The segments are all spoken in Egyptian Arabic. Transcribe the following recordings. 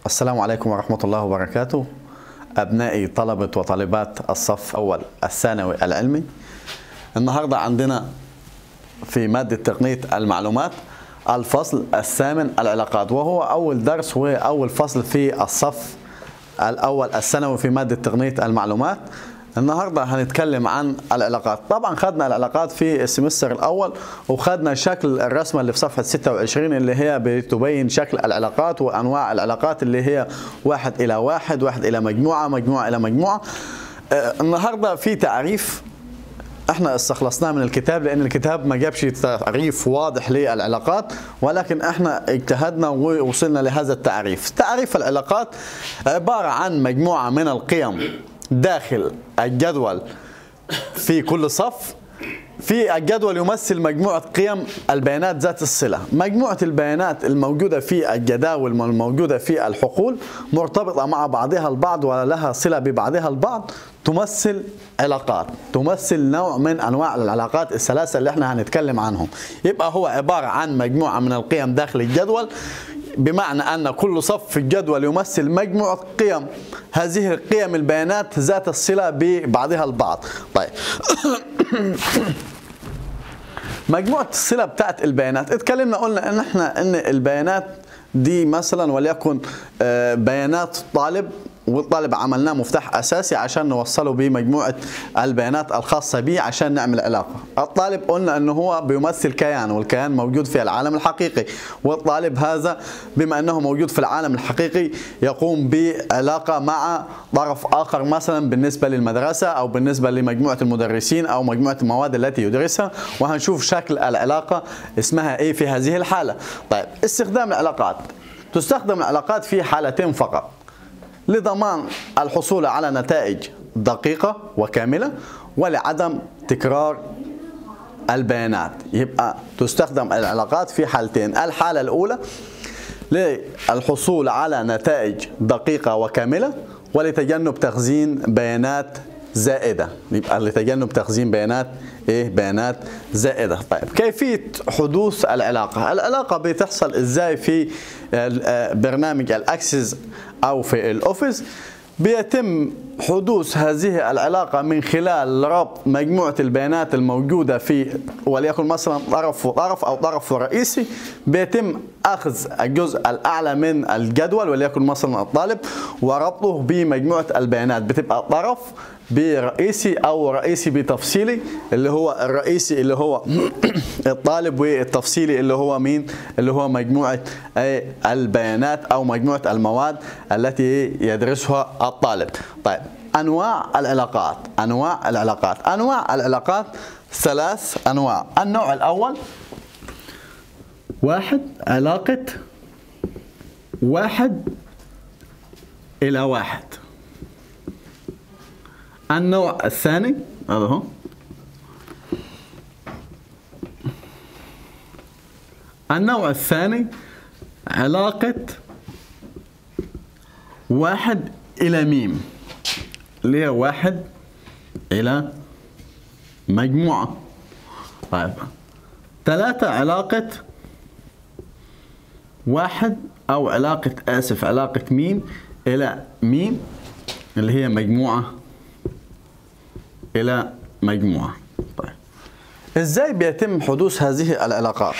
السلام عليكم ورحمة الله وبركاته أبنائي طلبة وطالبات الصف أول الثانوي العلمي النهاردة عندنا في مادة تقنية المعلومات الفصل الثامن العلاقات وهو أول درس وأول فصل في الصف الأول الثانوي في مادة تقنية المعلومات النهاردة هنتكلم عن العلاقات طبعا خدنا العلاقات في السمستر الأول وخدنا شكل الرسمة اللي في صفحة 26 اللي هي بتبين شكل العلاقات وأنواع العلاقات اللي هي واحد إلى واحد واحد إلى مجموعة مجموعة إلى مجموعة آه، النهاردة في تعريف احنا استخلصناه من الكتاب لان الكتاب ما جابش تعريف واضح للعلاقات ولكن احنا اجتهدنا ووصلنا لهذا التعريف تعريف العلاقات عبارة عن مجموعة من القيم داخل الجدول في كل صف في الجدول يمثل مجموعة قيم البيانات ذات الصلة مجموعة البيانات الموجودة في الجداول الموجودة في الحقول مرتبطة مع بعضها البعض ولها صلة ببعضها البعض تمثل علاقات تمثل نوع من أنواع العلاقات الثلاثة اللي احنا هنتكلم عنهم يبقى هو عبارة عن مجموعة من القيم داخل الجدول بمعنى أن كل صف في الجدول يمثل مجموعة قيم هذه القيم البيانات ذات الصلة ببعضها البعض طيب مجموعة الصلة بتاعت البيانات اتكلمنا قلنا ان احنا ان البيانات دي مثلا وليكن آه، بيانات طالب والطالب عملناه مفتاح اساسي عشان نوصله بمجموعه البيانات الخاصه به عشان نعمل علاقه الطالب قلنا انه هو بيمثل كيان والكيان موجود في العالم الحقيقي والطالب هذا بما انه موجود في العالم الحقيقي يقوم بعلاقه مع طرف اخر مثلا بالنسبه للمدرسه او بالنسبه لمجموعه المدرسين او مجموعه المواد التي يدرسها وهنشوف شكل العلاقه اسمها ايه في هذه الحاله طيب استخدام العلاقات تستخدم العلاقات في حالتين فقط لضمان الحصول على نتائج دقيقة وكاملة ولعدم تكرار البيانات يبقى تستخدم العلاقات في حالتين الحالة الأولى للحصول على نتائج دقيقة وكاملة ولتجنب تخزين بيانات زائدة يبقى لتجنب تخزين بيانات ايه بيانات زائدة طيب كيفية حدوث العلاقة العلاقة بتحصل ازاي في برنامج الاكسس او في الاوفيس بيتم حدوث هذه العلاقة من خلال ربط مجموعة البيانات الموجودة في وليكن مثلا طرف وطرف أو طرف رئيسي بيتم أخذ الجزء الأعلى من الجدول وليكن مثلا الطالب وربطه بمجموعة البيانات بتبقى طرف برئيسي او رئيسي بتفصيلي اللي هو الرئيسي اللي هو الطالب والتفصيلي اللي هو مين اللي هو مجموعه البيانات او مجموعه المواد التي يدرسها الطالب طيب انواع العلاقات انواع العلاقات انواع العلاقات ثلاث انواع النوع الاول واحد علاقه واحد الى واحد النوع الثاني هذا هو النوع الثاني علاقة واحد إلى ميم اللي هي واحد إلى مجموعة طيب ثلاثة علاقة واحد أو علاقة آسف علاقة ميم إلى ميم اللي هي مجموعة إلى مجموعة طيب إزاي بيتم حدوث هذه العلاقات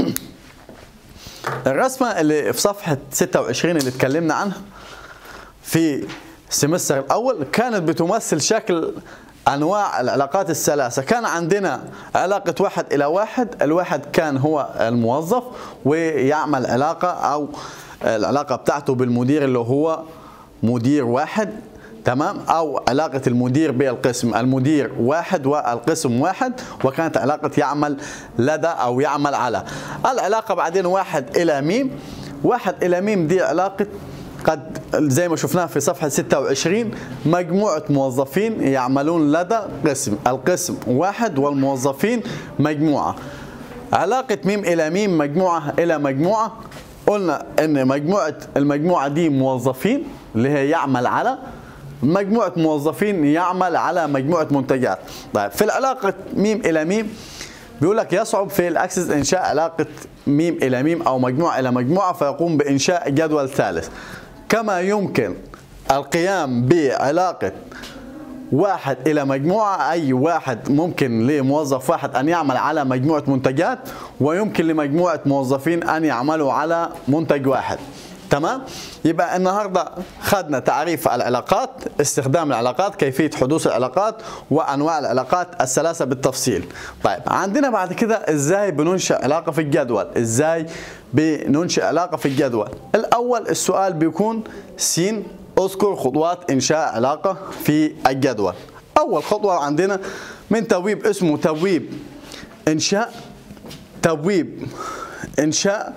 الرسمة اللي في صفحة 26 اللي اتكلمنا عنها في السمستر الأول كانت بتمثل شكل أنواع العلاقات الثلاثة كان عندنا علاقة واحد إلى واحد الواحد كان هو الموظف ويعمل علاقة أو العلاقة بتاعته بالمدير اللي هو مدير واحد تمام او علاقه المدير بالقسم المدير واحد والقسم واحد وكانت علاقه يعمل لدى او يعمل على العلاقه بعدين واحد الى ميم واحد الى ميم دي علاقه قد زي ما شفناها في صفحة 26 مجموعة موظفين يعملون لدى قسم القسم واحد والموظفين مجموعة علاقة ميم إلى ميم مجموعة إلى مجموعة قلنا ان مجموعة المجموعة دي موظفين اللي هي يعمل على مجموعة موظفين يعمل على مجموعة منتجات طيب في العلاقة ميم إلى ميم بيقول لك يصعب في الاكسس انشاء علاقة ميم إلى ميم أو مجموعة إلى مجموعة فيقوم بإنشاء جدول ثالث كما يمكن القيام بعلاقة واحد إلى مجموعة أي واحد ممكن لموظف واحد أن يعمل على مجموعة منتجات ويمكن لمجموعة موظفين أن يعملوا على منتج واحد تمام يبقى النهارده خدنا تعريف العلاقات استخدام العلاقات كيفيه حدوث العلاقات وانواع العلاقات الثلاثه بالتفصيل طيب عندنا بعد كده ازاي بننشئ علاقه في الجدول ازاي بننشئ علاقه في الجدول الاول السؤال بيكون س اذكر خطوات انشاء علاقه في الجدول اول خطوه عندنا من تبويب اسمه تبويب انشاء تبويب انشاء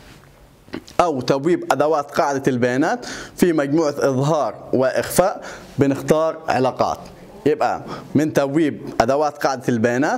أو تبويب أدوات قاعدة البيانات في مجموعة إظهار وإخفاء بنختار علاقات يبقى من تبويب أدوات قاعدة البيانات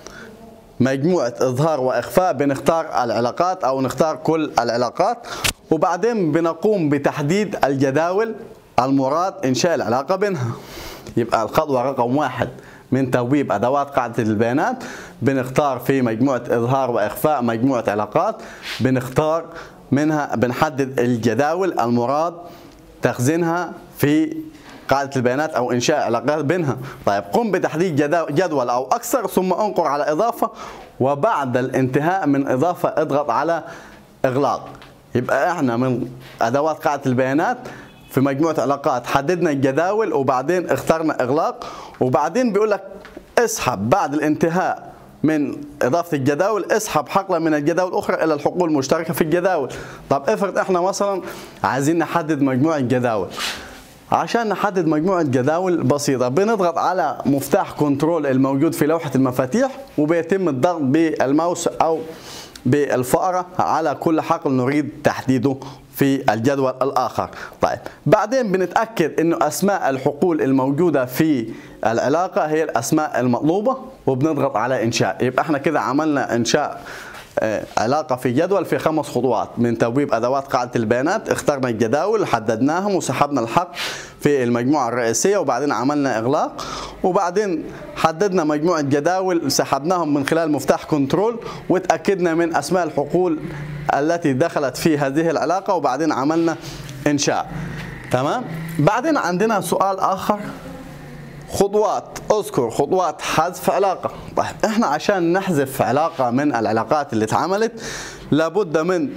مجموعة إظهار وإخفاء بنختار العلاقات أو نختار كل العلاقات وبعدين بنقوم بتحديد الجداول المراد إنشاء العلاقة بينها يبقى الخطوة رقم واحد من تبويب أدوات قاعدة البيانات بنختار في مجموعة إظهار وإخفاء مجموعة علاقات بنختار منها بنحدد الجداول المراد تخزينها في قاعدة البيانات أو إنشاء علاقات بينها طيب قم بتحديد جدول أو أكثر ثم انقر على إضافة وبعد الانتهاء من إضافة اضغط على إغلاق يبقى احنا من أدوات قاعدة البيانات في مجموعة علاقات حددنا الجداول وبعدين اخترنا إغلاق وبعدين بيقول لك اسحب بعد الانتهاء من إضافة الجداول اسحب حقلة من الجداول الأخرى إلى الحقول المشتركة في الجداول طب افرض احنا مثلا عايزين نحدد مجموعة جداول عشان نحدد مجموعة جداول بسيطة بنضغط على مفتاح كنترول الموجود في لوحة المفاتيح وبيتم الضغط بالماوس أو بالفأرة على كل حقل نريد تحديده في الجدول الآخر طيب بعدين بنتأكد أنه أسماء الحقول الموجودة في العلاقة هي الأسماء المطلوبة وبنضغط على إنشاء يبقى احنا كده عملنا إنشاء آه، علاقة في جدول في خمس خطوات من تبويب أدوات قاعدة البيانات اخترنا الجداول حددناهم وسحبنا الحق في المجموعة الرئيسية وبعدين عملنا إغلاق وبعدين حددنا مجموعة جداول سحبناهم من خلال مفتاح كنترول وتأكدنا من أسماء الحقول التي دخلت في هذه العلاقة وبعدين عملنا إنشاء تمام بعدين عندنا سؤال آخر خطوات اذكر خطوات حذف علاقة طيب احنا عشان نحذف علاقة من العلاقات اللي اتعملت لابد من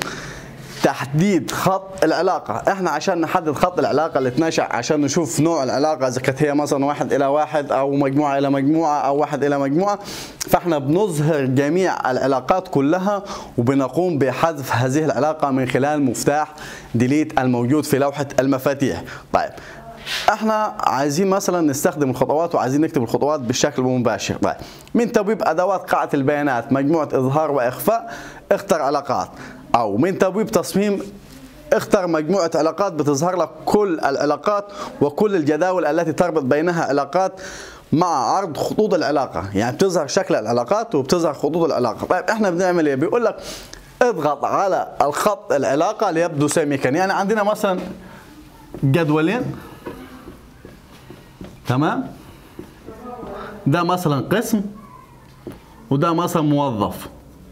تحديد خط العلاقة احنا عشان نحدد خط العلاقة اللي تنشأ عشان نشوف نوع العلاقة اذا كانت هي مثلا واحد الى واحد او مجموعة الى مجموعة او واحد الى مجموعة فاحنا بنظهر جميع العلاقات كلها وبنقوم بحذف هذه العلاقة من خلال مفتاح ديليت الموجود في لوحة المفاتيح طيب احنا عايزين مثلا نستخدم الخطوات وعايزين نكتب الخطوات بالشكل المباشر طيب من تبويب ادوات قاعده البيانات مجموعه اظهار واخفاء اختر علاقات او من تبويب تصميم اختر مجموعة علاقات بتظهر لك كل العلاقات وكل الجداول التي تربط بينها علاقات مع عرض خطوط العلاقة يعني بتظهر شكل العلاقات وبتظهر خطوط العلاقة طيب احنا بنعمل ايه بيقول لك اضغط على الخط العلاقة ليبدو سميكا يعني عندنا مثلا جدولين تمام ده مثلا قسم وده مثلا موظف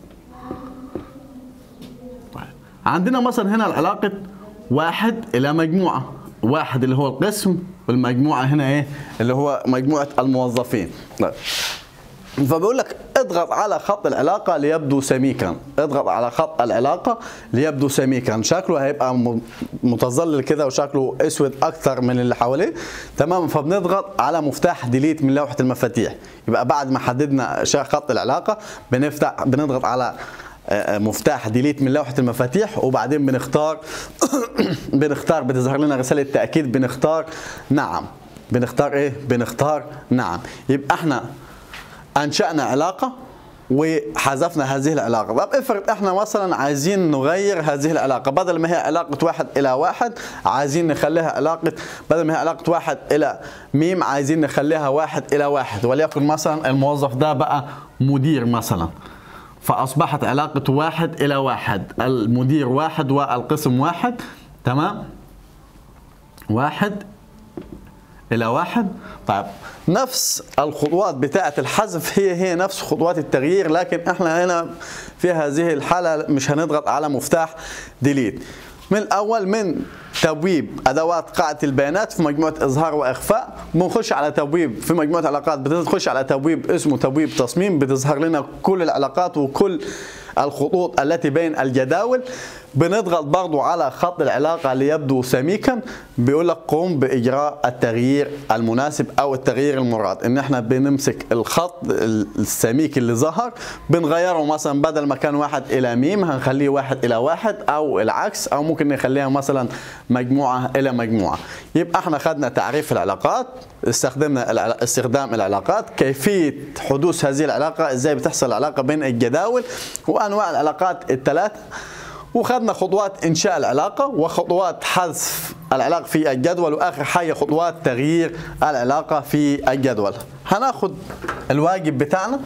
طيب عندنا مثلا هنا العلاقة واحد إلى مجموعة واحد اللي هو القسم والمجموعة هنا إيه اللي هو مجموعة الموظفين طيب فبيقول لك اضغط على خط العلاقة ليبدو سميكا اضغط على خط العلاقة ليبدو سميكا شكله هيبقى متظلل كده وشكله اسود اكثر من اللي حواليه تمام فبنضغط على مفتاح ديليت من لوحة المفاتيح يبقى بعد ما حددنا خط العلاقة بنفتح بنضغط على آه، آه، مفتاح ديليت من لوحة المفاتيح وبعدين بنختار بنختار بتظهر لنا رسالة تأكيد بنختار نعم بنختار ايه بنختار نعم يبقى احنا انشانا علاقه وحذفنا هذه العلاقه طب افرض احنا مثلا عايزين نغير هذه العلاقه بدل ما هي علاقه واحد الى واحد عايزين نخليها علاقه بدل ما هي علاقه واحد الى ميم عايزين نخليها واحد الى واحد وليكن مثلا الموظف ده بقى مدير مثلا فاصبحت علاقه واحد الى واحد المدير واحد والقسم واحد تمام واحد الى واحد طيب نفس الخطوات بتاعه الحذف هي هي نفس خطوات التغيير لكن احنا هنا في هذه الحاله مش هنضغط على مفتاح ديليت من الاول من تبويب ادوات قاعده البيانات في مجموعه اظهار واخفاء بنخش على تبويب في مجموعه علاقات بتخش على تبويب اسمه تبويب تصميم بتظهر لنا كل العلاقات وكل الخطوط التي بين الجداول بنضغط برضو على خط العلاقة ليبدو سميكا بيقول لك قم بإجراء التغيير المناسب أو التغيير المراد إن إحنا بنمسك الخط السميك اللي ظهر بنغيره مثلا بدل ما كان واحد إلى ميم هنخليه واحد إلى واحد أو العكس أو ممكن نخليها مثلا مجموعة إلى مجموعة يبقى إحنا خدنا تعريف العلاقات استخدمنا استخدام العلاقات كيفية حدوث هذه العلاقة إزاي بتحصل العلاقة بين الجداول وأنواع العلاقات الثلاثة وخدنا خطوات انشاء العلاقه وخطوات حذف العلاقه في الجدول واخر حاجه خطوات تغيير العلاقه في الجدول هناخد الواجب بتاعنا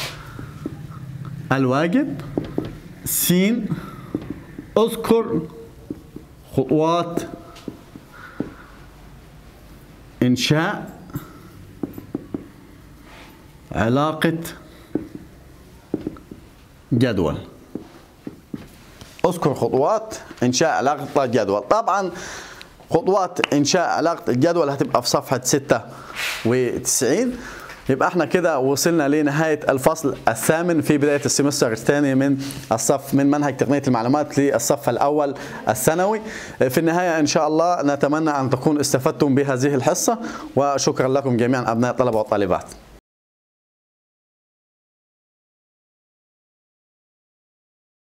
الواجب س اذكر خطوات انشاء علاقه جدول اذكر خطوات انشاء علاقه الجدول طبعا خطوات انشاء علاقه الجدول هتبقى في صفحه 96 يبقى احنا كده وصلنا لنهايه الفصل الثامن في بدايه السمستر الثاني من الصف من منهج تقنيه المعلومات للصف الاول الثانوي في النهايه ان شاء الله نتمنى ان تكونوا استفدتم بهذه الحصه وشكرا لكم جميعا ابناء الطلبه والطالبات